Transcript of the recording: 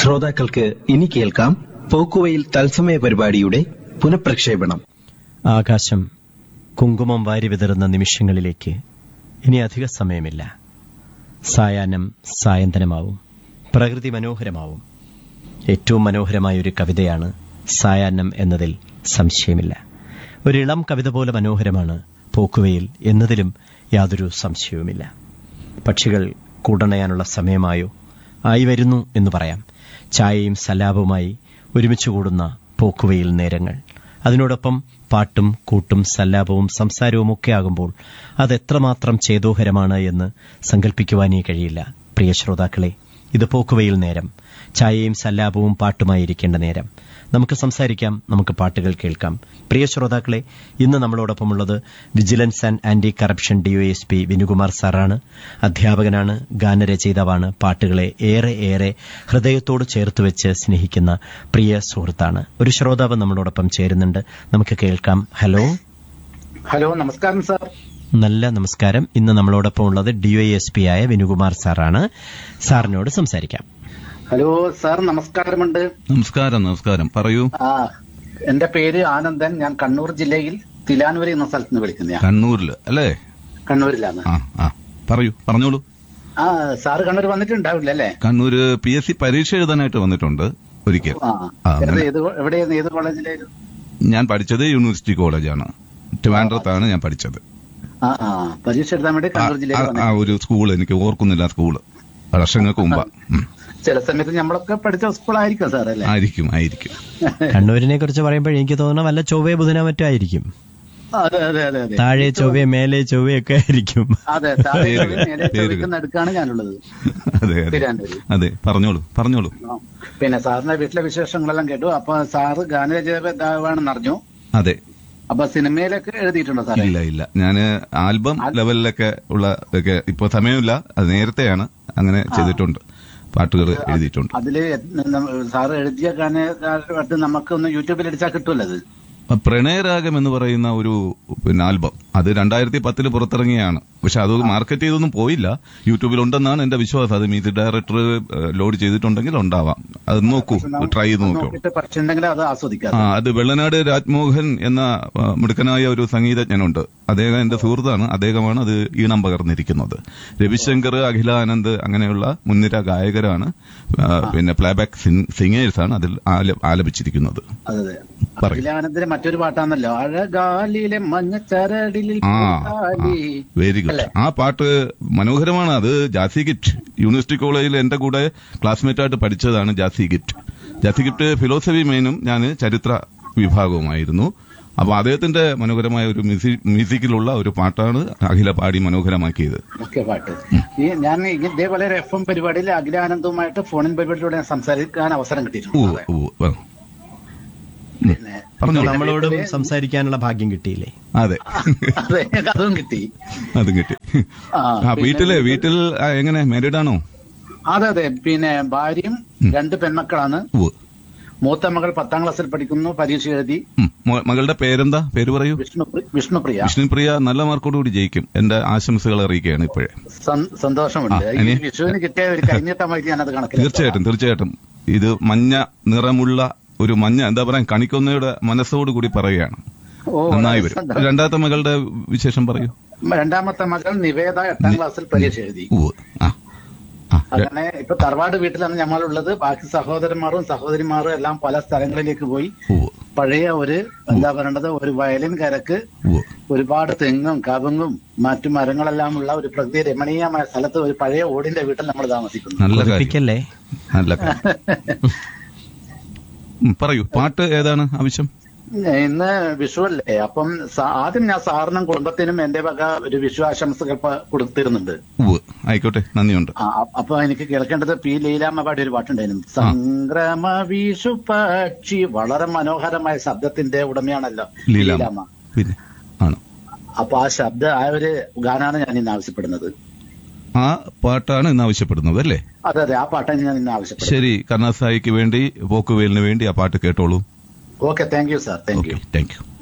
ശ്രോതാക്കൾക്ക് ഇനി കേൾക്കാം പോക്കുവയിൽ തത്സമയ പരിപാടിയുടെ പുനഃപ്രക്ഷേപണം ആകാശം കുങ്കുമം വാരി വിതറുന്ന നിമിഷങ്ങളിലേക്ക് ഇനി അധിക സമയമില്ല സായാഹ്നം സായന്തനമാവും പ്രകൃതി മനോഹരമാവും ഏറ്റവും മനോഹരമായ ഒരു കവിതയാണ് സായാഹ്നം എന്നതിൽ സംശയമില്ല ഒരിളം കവിത പോലെ മനോഹരമാണ് പോക്കുവയിൽ എന്നതിലും യാതൊരു സംശയവുമില്ല പക്ഷികൾ കൂടണയാനുള്ള സമയമായോ ആയി വരുന്നു എന്ന് പറയാം ചായയും സല്ലാപവുമായി ഒരുമിച്ച് കൂടുന്ന പോക്കുവയിൽ നേരങ്ങൾ അതിനോടൊപ്പം പാട്ടും കൂട്ടും സല്ലാപവും സംസാരവും ഒക്കെ ആകുമ്പോൾ അത് എത്രമാത്രം ചേതോഹരമാണ് എന്ന് സങ്കല്പിക്കുവാനേ കഴിയില്ല പ്രിയ ശ്രോതാക്കളെ ഇത് പോക്കുവയിൽ നേരം ചായയും സല്ലാപവും പാട്ടുമായിരിക്കേണ്ട നേരം നമുക്ക് സംസാരിക്കാം നമുക്ക് പാട്ടുകൾ കേൾക്കാം പ്രിയ ശ്രോതാക്കളെ ഇന്ന് നമ്മളോടൊപ്പമുള്ളത് vigilance and anti corruption DySP Vinukumar സാറാണ് അധ്യാപകനാണ് ഗാനരചയിതാവാണ് പാട്ടുകളെ ഏറെ ഏറെ ഹൃദയത്തോട് ചേർത്ത് വെച്ച് സ്നേഹിക്കുന്ന പ്രിയ സുഹൃത്താണ് ഒരു ശ്രോതാവ് നമ്മളോടൊപ്പം ചേരുന്നുണ്ട് നമുക്ക് കേൾക്കാം ഹലോ ഹലോ നമസ്കാരം സാർ നല്ല നമസ്കാരം ഇന്ന് നമ്മളോടൊപ്പം ഉള്ളത് ഡിഒഎസ്പി ആയ വിനുകുമാർ സാറാണ് സാറിനോട് സംസാരിക്കാം ഹലോ സാർ നമസ്കാരമുണ്ട് നമസ്കാരം നമസ്കാരം പറയൂ ആ എന്റെ പേര് ആനന്ദൻ ഞാൻ കണ്ണൂർ ജില്ലയിൽ തിലാനൂര് എന്ന സ്ഥലത്ത് നിന്ന് വിളിക്കുന്നയാ കണ്ണൂരില് അല്ലേ കണ്ണൂരിലാണ് ആ ആ പറയൂ പറഞ്ഞോളൂ ആ സാറ് കണ്ണൂർ വന്നിട്ടുണ്ടാവില്ല അല്ലേ കണ്ണൂര് പി എസ് സി പരീക്ഷ എഴുതാനായിട്ട് വന്നിട്ടുണ്ട് ഒരിക്കൽ ആ ആ, ഏത് അങ്ങനെ. ഏത് എവിടെയായിരുന്നു ഏത് കോളേജിലായിരുന്നു ഞാൻ പഠിച്ചത് യൂണിവേഴ്സിറ്റി കോളേജാണ് ട്രിവാൻഡ്രത്താണ് ഞാൻ പഠിച്ചത് ആ ആ പരീക്ഷ എഴുതാൻ വേണ്ടി ആ, കണ്ണൂർ ജില്ലയിൽ ആ, ആ വന്നു ഒരു സ്കൂൾ എനിക്ക് ഓർക്കുന്നില്ല ആ സ്കൂള് വർഷങ്ങൾക്ക് മുമ്പാ ഉം. ചില സമയത്ത് നമ്മളൊക്കെ പഠിച്ച സ്കൂളായിരിക്കും സാർ അല്ലേ ആയിരിക്കും ആയിരിക്കും കണ്ണൂരിനെ കുറിച്ച് പറയുമ്പോൾ എനിക്ക് തോന്നുന്ന വല്ല ചൊവ്വേ ബുധന മറ്റോ ആയിരിക്കും അതെ അതെ അതെ അതെ താഴെ ചൊവ്വേ മേലെ ചൊവ്വയൊക്കെ ആയിരിക്കും അതെ താഴെ പേര് ചൊവ്വയും മേലെ പേര് ചൊവ്വയ്ക്കും നടുക്കാണ് ഞാനുള്ളത് അതെ അതെ തിരുവനന്തപുരം അതെ പറഞ്ഞോളൂ പറഞ്ഞോളൂ ആ. പിന്നെ സാറിന്റെ വീട്ടിലെ വിശേഷങ്ങളെല്ലാം കേട്ടു അപ്പൊ സാറ് ഗാനരചയിതാവാണെന്ന് അറിഞ്ഞു അതെ അപ്പൊ സിനിമയിലൊക്കെ എഴുതിയിട്ടുണ്ടോ സാറേ ഇല്ല ഇല്ല ഞാന് ആൽബം ലെവലിലൊക്കെ ഉള്ള ഒക്കെ ഇപ്പൊ സമയമില്ല അത് നേരത്തെയാണ് അങ്ങനെ ചെയ്തിട്ടുണ്ട് പാട്ടുകൾ എഴുതിയിട്ടുണ്ട് അതില് ന- സാറ് എഴുതിയ ഗാനകാരമായിട്ട് നമുക്കൊന്ന് യൂട്യൂബിൽ അടിച്ചാൽ കിട്ടുമല്ലോ അത് പ്രണയരാഗം എന്ന് പറയുന്ന ഒരു പിന്നെ ആൽബം അത് രണ്ടായിരത്തി പത്തില് പുറത്തിറങ്ങിയാണ് പക്ഷെ അത് മാർക്കറ്റ് ചെയ്തൊന്നും പോയില്ല യൂട്യൂബിലുണ്ടെന്നാണ് എന്റെ വിശ്വാസം അത് മ്യൂസിക് ഡയറക്ടർ ലോഡ് ചെയ്തിട്ടുണ്ടെങ്കിൽ ഉണ്ടാവാം അത് നോക്കൂ ട്രൈ ചെയ്ത് നോക്കൂ നോക്കിയിട്ട് പഠിച്ചിട്ടുണ്ടെങ്കിൽ അത് ആസ്വദിക്കാം ആ അത് വെള്ളനാട് രാജ്മോഹൻ എന്ന ആ, മിടുക്കനായ ഒരു സംഗീതജ്ഞനുണ്ട് അദ്ദേഹം എന്റെ സുഹൃത്താണ് അദ്ദേഹമാണ് അത് ഈണം പകർന്നിരിക്കുന്നത് രവിശങ്കർ അഖിലാനന്ദ് അങ്ങനെയുള്ള മുൻനിര ഗായകരാണ് ആ, പിന്നെ പ്ലേബാക്ക് സിംഗേഴ്സ് ആണ് അതിൽ ആല- ആലപിച്ചിരിക്കുന്നത് അതെ അതെ പറയൂ. അഖിലാനന്ദിന്റെ മറ്റൊരു പാട്ടാണല്ലോ അഴകാലിലെ മഞ്ഞച്ചരടിലിൽ ആ പൂത്താലി. വെരി ഗുഡ് അല്ലേ? ആ പാട്ട് മനോഹരമാണ് അത് ജാസി ഗിറ്റ് യൂണിവേഴ്സിറ്റി കോളേജിൽ എന്റെ കൂടെ ക്ലാസ്മേറ്റ് ആയിട്ട് പഠിച്ചതാണ് ജാസി ഗിറ്റ് ജാസി ഗിറ്റ് ഫിലോസഫി മെയിനും ഞാൻ ചരിത്ര വിഭാഗവുമായിരുന്നു അപ്പൊ അദ്ദേഹത്തിന്റെ മനോഹരമായ ഒരു മ്യൂസിക് മ്യൂസിക്കിലുള്ള ഒരു പാട്ടാണ് അഖില പാടി മനോഹരമാക്കിയത് ഓക്കെ പാട്ട് ഈ ഞാൻ ഈ ഇതേപോലെ ഒരു എഫ് എം പരിപാടിയിൽ അഖിലാനന്ദവുമായിട്ട് ഫോണിൻ പരിപാടിയിലൂടെ സംസാരിക്കാൻ അവസരം ഓ കിട്ടിയിട്ടുണ്ട് ഓ ആ. പിന്നെ പറഞ്ഞോളൂ നമ്മളോടും സംസാരിക്കാനുള്ള ഭാഗ്യം കിട്ടിയില്ലേ അതെ അതെ അതും കിട്ടി അതും കിട്ടി ആ, ആ പിന്നെ വീട്ടില് വീട്ടിൽ ആ, എങ്ങനെ മാരീഡ് ആണോ അതെ അതെ പിന്നെ ഭാര്യയും രണ്ട് പെൺമക്കളാണ് ഓ മൂത്ത മകൾ പത്താം ക്ലാസ്സിൽ പഠിക്കുന്നു പരീക്ഷ എഴുതി ഉം. മോ- മകളുടെ പേരെന്താ പേര് പറയൂ വിഷ്ണു വിഷ്ണുപ്രിയ വിഷ്ണുപ്രിയ നല്ല മാർക്കോടുകൂടി ജയിക്കും എന്റെ ആശംസകൾ അറിയിക്കുകയാണ് ഇപ്പോഴേ സന്- സന്തോഷമുണ്ട് ആ, ഈ ഇനി- വിഷുവിന് കിട്ടിയ ഒരു കഴിഞ്ഞിട്ടമായിട്ട് ഞാനത് കണക്കിൽ തീർച്ചയായിട്ടും തീർച്ചയായിട്ടും ഇത് മഞ്ഞ നിറമുള്ള ഒരു മഞ്ഞ എന്താ പറയാ കണിക്കൊന്നയുടെ മനസ്സോട് കൂടി പറയുകയാണ് ഓ നന്നായി വളരെ വരും സന്തോഷം. രണ്ടാമത്തെ മകളുടെ വിശേഷം പറയൂ രണ്ടാമത്തെ മകൾ നിവേദ എട്ടാം ക്ലാസ്സിൽ പരീക്ഷ എഴുതി ഉവ്വ്. ആ ആ ര- അങ്ങനെ ഇപ്പൊ തറവാട് വീട്ടിലാണ് ഞമ്മളുള്ളത് ബാക്കി സഹോദരന്മാരും സഹോദരിമാരും എല്ലാം പല സ്ഥലങ്ങളിലേക്ക് പോയി ഉവ്വ്. പഴയ ഒരു എന്താ പറയേണ്ടത് ഒരു വയലിൻ കരക്ക് ഉവ്വ്. ഒരുപാട് തെങ്ങും കവുങ്ങും മറ്റു മരങ്ങളെല്ലാം ഉള്ള ഒരു പ്രകൃതി രമണീയമായ സ്ഥലത്ത് ഒരു പഴയ ഓടിന്റെ വീട്ടിൽ നമ്മൾ താമസിക്കുന്നു നല്ല കാര്യം കൊതിപ്പിക്കല്ലേ നല്ല കാര്യം ഉം, പറയൂ പാട്ട് ഏതാണ് ആവശ്യം ഇന്ന് വിഷു അല്ലേ അപ്പം സ- ആദ്യം ഞാൻ സാറിനും കുടുംബത്തിനും എന്റെ വക ഒരു വിഷു ആശംസകൾ പ- കൊടുത്തിരുന്നുണ്ട് ഉവ്വ്. ആയിക്കോട്ടെ നന്ദിയുണ്ട് ആ, അ- അപ്പൊ എനിക്ക് കേൾക്കേണ്ടത് പി ലീലാമ്മ പാടിയ ഒരു പാട്ടുണ്ടായിരുന്നു സംക്രമ വിഷു പക്ഷി വളരെ മനോഹരമായ ശബ്ദത്തിന്റെ ഉടമയാണല്ലോ ലീലാമ്മ പിന്നെ ആണ് അപ്പൊ ആ ശബ്ദ ആ ഒരു ഗാനാണ് ഞാൻ ഇന്ന് ആവശ്യപ്പെടുന്നത് ആ പാട്ടാണ് ഇന്ന് ആവശ്യപ്പെടുന്നത് അല്ലേ അതെ അതെ ആ പാട്ടാണ് ഞാൻ ഇന്ന് ആവശ്യപ്പെടുന്നത് ശരി കർണാസായിക്ക് വേണ്ടി പോക്കുവേലിന് വേണ്ടി ആ പാട്ട് കേട്ടോളൂ okay thank you sir thank you okay thank U